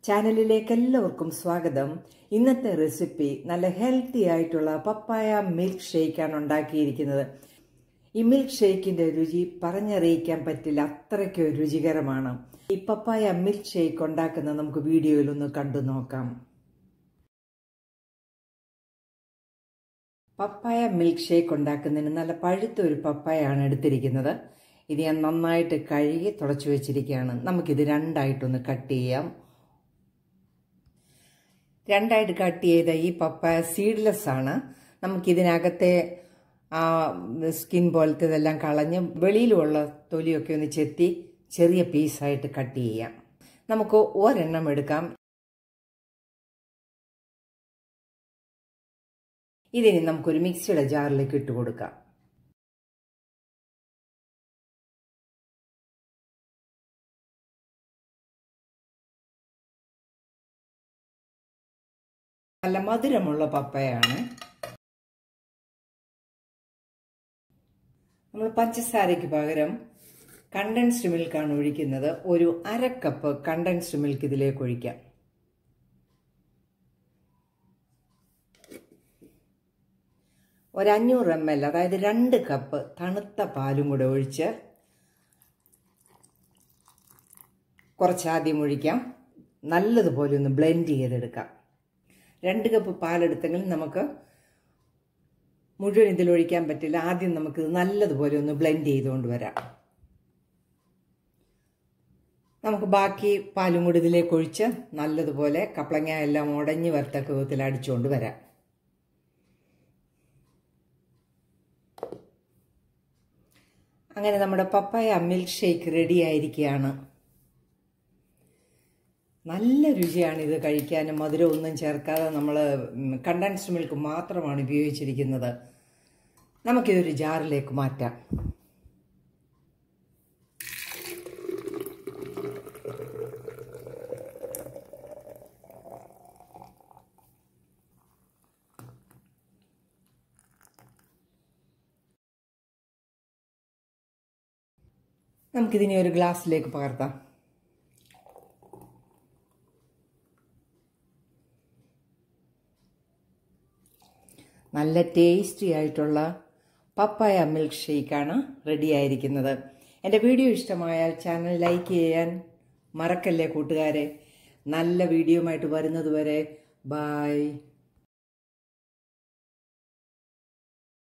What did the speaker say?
ചാനലിലേക്ക് എല്ലാവർക്കും സ്വാഗതം ഇന്നത്തെ റെസിപ്പി നല്ല ഹെൽത്തി ആയിട്ടുള്ള പപ്പായ മിൽക്ക് ഷേക്കാണ് ഉണ്ടാക്കിയിരിക്കുന്നത് ഈ മിൽക്ക് ഷേക്കിന്റെ രുചി പറഞ്ഞറിയിക്കാൻ പറ്റില്ല അത്രയ്ക്ക് രുചികരമാണ് ഈ പപ്പായ മിൽക്ക് ഷേക്ക് ഉണ്ടാക്കുന്നത് നമുക്ക് വീഡിയോയിൽ ഒന്ന് കണ്ടു നോക്കാം പപ്പായ മിൽക്ക് ഷേക്ക് ഉണ്ടാക്കുന്നതിന് നല്ല പഴുത്ത ഒരു പപ്പായാണ് എടുത്തിരിക്കുന്നത് ഇത് ഞാൻ നന്നായിട്ട് കഴുകി തുടച്ചു വെച്ചിരിക്കുകയാണ് നമുക്കിത് രണ്ടായിട്ടൊന്ന് കട്ട് ചെയ്യാം രണ്ടായിട്ട് കട്ട് ചെയ്ത ഈ പപ്പായ സീഡ്ലെസ് ആണ് നമുക്കിതിനകത്തെ ആ സ്കിൻ പോലത്തെ ഇതെല്ലാം കളഞ്ഞ് വെളിയിലുമുള്ള തൊലിയൊക്കെ ഒന്ന് ചെത്തി ചെറിയ പീസായിട്ട് കട്ട് ചെയ്യാം നമുക്ക് ഒരെണ്ണം എടുക്കാം ഇതിനി നമുക്കൊരു മിക്സിയുടെ ജാറിലേക്ക് ഇട്ട് കൊടുക്കാം നല്ല മധുരമുള്ള പപ്പയാണ് നമ്മൾ പഞ്ചസാരയ്ക്ക് പകരം കണ്ടൻസ്ഡ് മിൽക്കാണ് ഒഴിക്കുന്നത് ഒരു അര കപ്പ് കണ്ടൻസ്ഡ് മിൽക്ക് ഇതിലേക്ക് ഒഴിക്കാം ഒരു അഞ്ഞൂറ് എം എൽ അതായത് രണ്ട് കപ്പ് തണുത്ത പാലും കൂടെ ഒഴിച്ച് കുറച്ചാദ്യം ഒഴിക്കാം നല്ലതുപോലെ ഒന്ന് ബ്ലെൻഡ് ചെയ്തെടുക്കാം രണ്ട് കപ്പ് പാലെടുത്തെങ്കിൽ നമുക്ക് മുഴുവൻ ഇതിൽ ഒഴിക്കാൻ പറ്റില്ല ആദ്യം നമുക്ക് നല്ലതുപോലെ ഒന്ന് ബ്ലെൻഡ് ചെയ്തുകൊണ്ട് വരാം നമുക്ക് ബാക്കി പാലും കൂടി ഇതിലേക്ക് ഒഴിച്ച് നല്ലതുപോലെ കപ്പളങ്ങ എല്ലാം ഉടഞ്ഞ് വരത്തക്ക വിധത്തിൽ അടിച്ചുകൊണ്ട് വരാം അങ്ങനെ നമ്മുടെ പപ്പായ മിൽക്ക് ഷേക്ക് റെഡി ആയിരിക്കുകയാണ് നല്ല രുചിയാണ് ഇത് കഴിക്കാനും മധുരം ഒന്നും ചേർക്കാതെ നമ്മൾ കണ്ടൻസ്ഡ് മിൽക്ക് മാത്രമാണ് ഉപയോഗിച്ചിരിക്കുന്നത് നമുക്കിതൊരു ജാറിലേക്ക് മാറ്റാം നമുക്കിതിനെ ഒരു ഗ്ലാസ്സിലേക്ക് പകർത്താം നല്ല ടേസ്റ്റി ആയിട്ടുള്ള പപ്പായ മിൽക്ക് ഷേക്കാണ് റെഡി ആയിരിക്കുന്നത് എൻ്റെ വീഡിയോ ഇഷ്ടമായാൽ ചാനൽ ലൈക്ക് ചെയ്യാൻ മറക്കല്ലേ കൂട്ടുകാരെ നല്ല വീഡിയോ ആയിട്ട് വരുന്നത് വരെ ബായ്